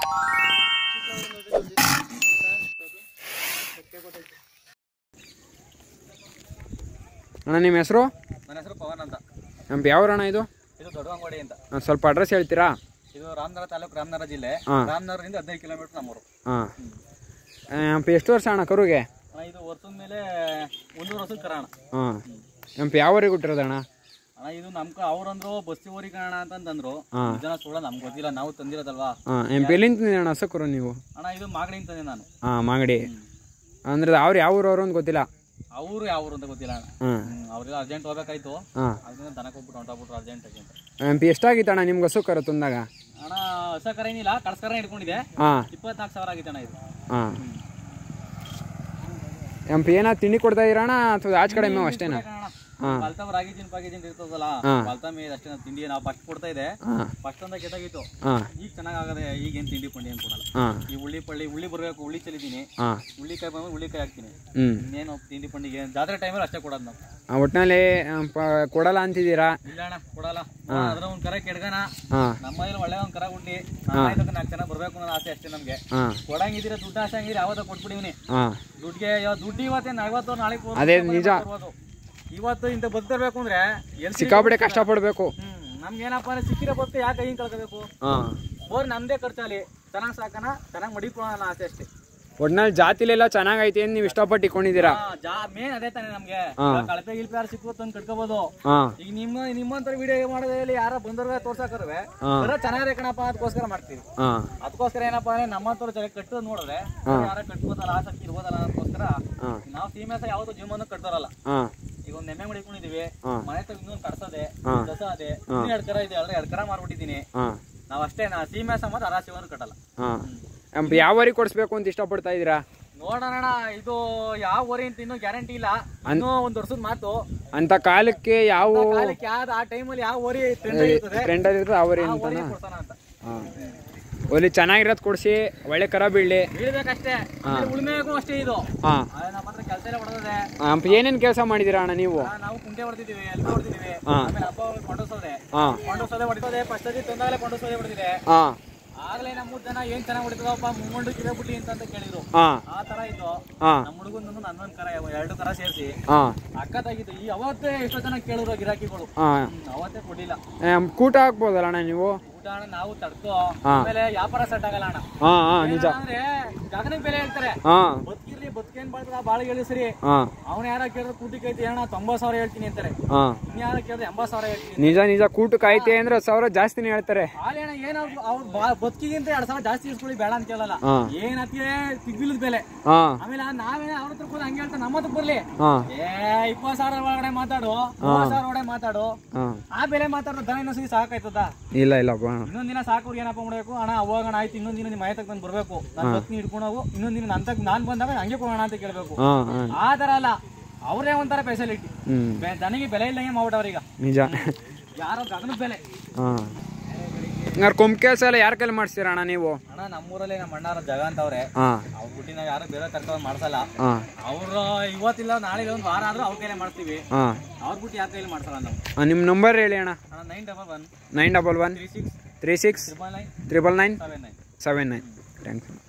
ಅಣ್ಣ ನಿಮ್ಮ ಹೆಸರು ನನ್ನ ಹೆಸರು ಪವನ್ ಅಂತ ನಮ್ಮ ಯಾವ ಅಣ್ಣ ಇದು ಇದು ದೊಡ್ಡವಂಗೋಡಿ ಅಂತ ಆ, ಸ್ವಲ್ಪ ಅಡ್ರೆಸ್ ಹೇಳ್ತೀರಾ ಇದು ರಾಮನಗರ ತಾಲೂಕು ರಾಮನಗರ ಜಿಲ್ಲೆ ಹಾ. ರಾಮನಗರದಿಂದ ಹದಿನೈದು ಕಿಲೋಮೀಟರ್ ನಮ್ಮೂರು ಹಾಂ ಎಷ್ಟು ವರ್ಷ ಅಣ್ಣ ಕರುಗೆ ಅಣ್ಣ ಇದು ವರ್ಷದ ಮೇಲೆ ಒಂದೂರು ವರ್ಷದ ಕರಾಣ ಹಾಂ ನಮ್ಮ ಯಾವರಿಗೆ ಹುಟ್ಟಿರೋದು ಅಣ್ಣ ಅಣ್ಣ ಇದು ನಮ್ ಅವ್ರಂದ್ರು ಬಸ್ತಿ ಊರಿ ಕಾರಣ ಅಂತಂದ್ರು ಹಾ. ಜನ ಸುಳ್ಳ ನಮ್ಗೆ ಗೊತ್ತಿಲ್ಲ ನಾವು ತಂದಿರೋದಲ್ವಾ ಹಾಂ ಎಂ ಎಲ್ಲಿಂದ ಅಣ್ಣ ಹಸ ಕರು ನೀವು ಅಣ್ಣ ಇದು ಮಾಗಡಿ ತಂದೆ ನಾನು ಹಾಂ ಮಾಗಡಿ ಅಂದ್ರೆ ಅವ್ರು ಯಾವ ಊರವ್ರು ಅಂತ ಗೊತ್ತಿಲ್ಲ ಅವರು ಯಾವ ಊರು ಅಂತ ಗೊತ್ತಿಲ್ಲ ಅಣ್ಣ ಹಾಂ ಹ್ಮ್, ಅವ್ರೆಲ್ಲ ಅರ್ಜೆಂಟ್ ಹೋಗ್ಬೇಕಾಯ್ತು ಹಾಂ ಅದರಿಂದ ದನಕ್ಕೆ ಹೋಗ್ಬಿಟ್ಟು ಹೊಂಟೋಗ್ಬಿಟ್ರು ಅರ್ಜೆಂಟ್ ಆಗಿ ಅಂತ ಎಂ ಪಿ ಎಷ್ಟಾಗಿತ್ತು ಅಣ್ಣ ನಿಮ್ಗೆ ಹಸು ಕರು ತಂದಾಗ ಅಣ್ಣ ಹೊಸ ಕರ ಏನಿಲ್ಲ ಕಡಸ್ಕರ ಹಿಡ್ಕೊಂಡಿದೆ ಹಾಂ ಇಪ್ಪತ್ನಾಲ್ಕು ಸಾವಿರ ಆಗಿತ್ತು ಅಣ್ಣ ಇದು ಹಾಂ ಎಂ ಪಿ ಏನೋ ತಿಂಡಿ ಕೊಡ್ತಾ ಇದ್ದೀರಾ ಅಣ್ಣ ಅಥವಾ ಆಚೆ ಕಡೆ ಮೇವು ಅಷ್ಟೇನಾ ಹಾಂ ಬಲ್ತಾವ್ ರಾಗಿ ಜಿನ್ ಪಾಗಿ ಜಿನ್ ಇರ್ತದಲ್ಲ ಹಾ. ಬಲ್ತಾ ಮೇದ್ ಅಷ್ಟೇ ನಾವ್ ತಿಂಡಿ ನಾವು ಫಸ್ಟ್ ಕೊಡ್ತಾ ಇದೆ ಹಾಂ ಫಸ್ಟ್ ಅಂತ ಕೆಟ್ಟಾಗಿತ್ತು ಹಾಂ ಈಗ ಚೆನ್ನಾಗ್ ಆಗದೆ ಈಗ ಏನ್ ತಿಂಡಿ ಪಂಡಿ ಏನ್ ಕೊಡಲ್ಲ ಹಾಂ ಈ ಉಳ್ಳಿ ಪಳ್ಳಿ ಉಳ್ಳಿ ಬರ್ಬೇಕು ಉಳ್ಳಿ ಚಲಿದ್ದೀನಿ ಹಾಂ ಉಳ್ಳಿಕಾಯಿ ಬಂದ್ರೆ ಉಳ್ಳಿಕಾಯಿ ಹಾಕ್ತೀನಿ ಹ್ಞೂ ಇನ್ನೇನು ತಿಂಡಿ ಪಂಡಿಗೆ ಜಾತ್ರೆ ಟೈಮಲ್ಲಿ ಅಷ್ಟೇ ಕೊಡೋದು ನಾವು ಒಟ್ಟಿನಲ್ಲಿ ಕೊಡಲ್ಲ ಅಂತಿದ್ದೀರಾ ಇಲ್ಲ ಅಣ್ಣ ಕೊಡಲ್ಲ ಅದ್ರ ಒಂದ್ ಕರ ಕೆಡ್ಗನ ಹಾಂ ನಮ್ಮ ಮನೇಲಿ ಒಳ್ಳೆ ಒಂದ್ ಕರ ಹುಟ್ಟಿ ನಮ್ಮ ಇದಕ್ಕೆ ನಾಲ್ಕು ಜನ ಬರ್ಬೇಕು ಅನ್ನೋ ಆಸೆ ಅಷ್ಟೇ ನಮ್ಗೆ ಹಾಂ ಕೊಡಂಗಿದ್ದೀರ ದುಡ್ಡು ಆಸೆ ಹಂಗಿದ್ರೆ ಯಾವತ್ತ ಕೊಟ್ಬಿಡಿವ್ನಿ ಹಾಂ ದುಡ್ಡಿಗೆ ಯಾವ- ದುಡ್ಡು ಇವತ್ತೇನು ಐವತ್ತು ನಾಳೆ ಅದೇ ನಿಜ. ಇವತ್ತು ಇಂತ ಬದುಕಿರ್ಬೇಕು ಅಂದ್ರೆ ಎಲ್ಲಿ ಸಿಕ್ಕಾಪಟ್ಟೆ ಕಷ್ಟಪಡಬೇಕು ಹ್ಮ್ ನಮ್ಗೇನಪ್ಪ ಅಂದ್ರೆ ಸಿಕ್ಕಿರೋ ಬದುಕು ಯಾಕೆ ಹಿಂಗ್ ಕಳ್ಕೋಬೇಕು ಹಾಂ ಬೋರ್ ನಮ್ದೇ ಖರ್ಚಾಲಿ ಚೆನ್ನಾಗ್ ಸಾಕನ ಚೆನ್ನಾಗ್ ಮಡಿಕೊಳ್ಳೋಣ ಆಸೆ ಅಷ್ಟೇ ಒಟ್ನಲ್ಲಿ ಜಾತಿಲೆಲ್ಲ ಚೆನ್ನಾಗೈತೆ ಅಂತ ನೀವು ಇಷ್ಟಪಟ್ಟು ಇಟ್ಕೊಂಡಿದ್ದೀರಾ ಹಾ, ಜಾ ಮೇನ್ ಅದೇ ತಾನೇ ನಮ್ಗೆ ಹಾ. ಇವಾಗ ಕಳಪೆ ಗಿಲ್ಪೆ ಯಾರು ಸಿಕ್ಕು ತಂದು ಕಟ್ಕೋಬಹುದು ಹಾಂ ಈಗ ನಿಮ್ಮ ನಿಮ್ಮಂತರ ವಿಡಿಯೋ ಮಾಡೋದ್ರಲ್ಲಿ ಯಾರ ಬಂದವ್ರಿಗೆ ತೋರ್ಸಾಕರ್ವೆ ಹಾ. ಬರೋ ಚೆನ್ನಾಗಿದೆ ಕಣಪ್ಪ ಅದಕ್ಕೋಸ್ಕರ ಮಾಡ್ತೀವಿ ಹಾಂ ಅದಕ್ಕೋಸ್ಕರ ಏನಪ್ಪಾ ಅಂದ್ರೆ ನಮ್ಮಂತವ್ರು ಚೆನ್ನಾಗಿ ಕಟ್ಟೋದು ನೋಡಿದ್ರೆ ಯಾರ ಕಟ್ಬೋದಲ್ಲ ಆಸಕ್ತಿ ಇರ್ಬೋದಲ್ಲ ಅದಕ್ಕೋಸ್ಕರ ಹಾಂ ನಾವು ಸೀಮೆಸ ಯಾವತ್ತೂ ಜೀವನ ಕಟ್ತಾರಲ್ಲ ಹಾಂ ಈಗ ಒಂದ್ ಎಮ್ಮೆ ಮಡಿಕೊಂಡಿದೀವಿ ಹಾ. ಮನೆ ತಗ ಇನ್ನೊಂದು ಕಡ್ಸದೆ ಹಾ. ದಸ ಅದೆ ಇನ್ನೂ ಎರಡ್ ಕರ ಇದೆ ಅಲ್ರಿ ಎರಡ್ ಕರ ಮಾರ್ಬಿಟ್ಟಿದೀನಿ ಹಾಂ ನಾವ್ ಅಷ್ಟೇ ನಾ ಸೀಮೆಸ ಮತ್ತೆ ಅರಾಸಿವನ್ನು ಕಟ್ಟಲ್ಲ ಹಾಂ ಯಾವ ವರಿ ಕೊಡಿಸ್ಬೇಕು ಅಂತ ಇಷ್ಟಪಡ್ತಾ ಇದ್ದೀರಾ ನೋಡೋಣ ಇದು ಯಾವ ಊರಿ ಅಂತ ಇನ್ನೂ ಗ್ಯಾರಂಟಿ ಇಲ್ಲ ಇನ್ನೂ ಒಂದ್ ವರ್ಷದ ಮಾತು ಅಂತ ಕಾಲಕ್ಕೆ ಯಾವ ಕಾಲಕ್ಕೆ ಯಾವ್ದು ಆ ಟೈಮಲ್ಲಿ ಯಾವ ಓರಿ ಟ್ರೆಂಡ್ ಆಗಿರ್ತದೆ ಟ್ರೆಂಡ್ ಇರ್ತದೆ ಆ ವರಿ ಆ ಅಂತನಾ ಓರಿ ಕೊಡ್ತಾನ ಅಂತ ಹಾಂ ಒಲಿ ಚೆನ್ನಾಗಿರೋದು ಕೊಡಿಸಿ ಒಳ್ಳೆ ಕರ ಬೀಳಲಿ ಬೀಳ್ಬೇಕಷ್ಟೇ ಆಮೇಲೆ ಉಳ್ಮೆಗೂ ಅಷ್ಟೇ ಇದು ಹಾಂ ಆದ್ರೆ ನಮ್ಮ ಹತ್ರ ಕೆಲಸ ಎಲ್ಲ ಹೊಡೆದಿದೆ ಹಾಂ ಏನೇನು ಕೆಲಸ ಮಾಡಿದ್ದೀರಾ ಅಣ್ಣ ನೀವು ನಾವು ಕುಂಟೆ ಹೊಡೆದಿದ್ದೀವಿ ಎಲ್ಬೆ ಹೊಡೆದಿದ್ದೀವಿ ಹಾ. ಆಮೇಲೆ ಹಬ್ಬ ಕೊಂಡೋಸೋದೆ ಹಾಂ ಕೊಂಡೋಸೋದೆ ಹೊಡಿತದೆ ಫಸ್ಟ್ ಅದಿ ತಂದಾಗಲೇ ಕೊಂಡೋಸೋದೆ ಹೊಡೆದಿದೆ ಹಾಂ ಆಗ್ಲೇ ನಮ್ಮ ಮೂರ್ ಜನ ಏನ್ ಚೆನ್ನಾಗಿ ಹೊಡಿತದಪ್ಪ ಮುಂಗೊಂಡು ಕಿಲೋ ಬಿಟ್ಟಿ ಅಂತ ಅಂತ ಕೇಳಿದ್ರು ಹಾಂ ಆ ತರ ಇತ್ತು ಹಾಂ ನಮ್ಮ ಹುಡುಗಂದು ನನ್ನೊಂದ್ ಕರ ಎರಡು ಕರ ಸೇರಿಸಿ ಹಾಂ ಅಕ್ಕದಾಗಿತ್ತು ಈ ಅವತ್ತೇ ಎಷ್ಟೋ ಜನ ಕೇಳಿದ್ರು ಗಿರಾಕಿಗಳು ಹಾಂ ಹ್ಮ್, ಅವತ್ತೇ ಕೊಡ್ಲಿಲ್ಲ ಕೂಟ ಹಾಕ್ಬೋದಲ್ಲ ಅಣ್ಣ ನೀವು ಊಟ ಅಣ್ಣ ನಾವು ತಡ್ಕೋ ಹಾ. ಆಮೇಲೆ ವ್ಯಾಪಾರ ಸೆಟ್ ಆಗಲ್ಲ ಅಣ್ಣ ಹಾಂ ಹಾಂ ನಿಜ ಅಂದ್ರೆ ಗಗನಕ್ಕೆ ಬೆಲೆ ಹೇಳ್ತಾರೆ ಹಾಂ ಬದುಕಿರ್ಲಿ ಬದುಕೇನ್ ಬಾಳ್ತದ ಬಾಳ ಹೇಳಿ ಸರಿ ಹಾಂ ಅವ್ನ ಯಾರ ಕೇಳಿದ್ರೆ ಕೂಟಿ ಕೈತಿ ಅಣ್ಣ ತೊಂಬತ್ ಸಾವಿರ ಹೇಳ್ತೀನಿ ಅಂತಾರೆ ಹಾಂ ಇನ್ ಯಾರ ಕೇಳಿದ್ರೆ ಎಂಬತ್ ಸಾವಿರ ಹೇಳ್ತೀನಿ ನಿಜ ನಿಜ ಕೂಟಕ್ಕೆ ಐತೆ ಅಂದ್ರೆ ಸಾವಿರ ಜಾಸ್ತಿನೇ ಹೇಳ್ತಾರೆ ಆದ್ರೆ ಅಣ್ಣ ಏನಾದ್ರು ಅವ್ರ ಬದುಕಿಗಿಂತ ಎರಡ್ ಸಾವಿರ ಜಾಸ್ತಿ ಇಸ್ಕೊಳ್ಳಿ ಬೇಡ ಅಂತ ಕೇಳಲ್ಲ ಹಾಂ ಏನತ್ತಿಗೆ ತಿಗ್ಬಿಲದ ಬೆಲೆ ಹಾಂ ಆಮೇಲೆ ನಾವೇ ಅವ್ರ ಹತ್ರ ಕೂಡ ಹಂಗೆ ಹೇಳ್ತಾರೆ ನಮ್ಮ ಹತ್ರ ಬರ್ಲಿ ಹಾಂ ಏ ಇಪ್ಪತ್ ಸಾವಿರ ಒಳಗಡೆ ಮಾತಾಡು ಮೂವತ್ ಸಾವಿರ ಒಳಗಡೆ ಮಾತಾಡು ಹಾಂ ಆ ಬೆಲೆ ಮಾತಾಡೋ ದನ ಇನ್ನೊಂದ್ಸತಿ ಸಾಕಾಯ್ತದ ಇಲ್ಲ ಇಲ್ಲಪ್ಪ ಇನ್ನೊಂದ್ ದಿನ ಸಾಕು ಏನಪ್ಪ ಮಾಡ್ಬೇಕು ಅಣ್ಣ ಹೋಗೋಣ ಆಯ್ತು ಇನ್ನೊಂದ್ ದಿನ ನಿಮ್ಮ ಮನೆ ತಕ್ಕ ಬಂದು ಬರ್ಬೇಕು ನಾನು ಬತ್ನಿ ಹಿಡ್ಕೊಂಡು ಹೋಗು ಇನ್ನೊಂದ್ ದಿನ ನನ್ ತಕ್ಕ ನಾನ್ ಬಂದಾಗ ಹಂಗೆ ಕೊಡೋಣ ಅಂತ ಕೇಳ್ಬೇಕು ಹಾಂ ಹಾಂ ಆ ತರ ಅಲ್ಲ ಅವ್ರೇ ಒಂಥರ ಫೆಸಿಲಿಟಿ ಹ್ಞೂ ದನಿಗೆ ಬೆಲೆ ಇಲ್ಲಂಗೆ ಮಾಡ್ಬಿಟ್ಟವ್ರೀಗ ನಿಜ ಯಾರೋ ಗಗನದ ಬೆಲೆ ಹಾಂ ಹಂಗಾರೆ ಕೊಂಬ ಕೆಲಸ ಎಲ್ಲ ಯಾರ ಕೈಲಿ ಮಾಡಿಸ್ತೀರಾ ಅಣ್ಣ ನೀವು ಅಣ್ಣ ನಮ್ಮೂರಲ್ಲಿ ನಮ್ಮ ಅಣ್ಣಾರ ಜಾಗ ಅಂತವ್ರೆ ಹಾಂ ಅವ್ರ ಬಿಟ್ಟು ನಾವು ಯಾರು ಬೇರೆ ಕರ್ಕೊಂಡು ಮಾಡ್ಸಲ್ಲ ಹಾಂ ಅವ್ರು ಇವತ್ತಿಲ್ಲ ನಾಳೆ ಇಲ್ಲ ಒಂದು ವಾರ ಆದ್ರೂ ಅವ್ರ ಕೈಲೇ ಮಾಡ್ತೀವಿ ಹಾಂ ಅವ್ರ ಬಿಟ್ಟು ಯಾರ ಕೈಲಿ ಮಾಡ್ಸಲ್ಲ ನಾವು ನಿಮ್ಮ ನಂಬರ್ ಹೇಳಿ ಅಣ್ಣ ಅಣ್ಣ nine double one nine double one three six three six triple nine triple nine seven nine seven nine thanks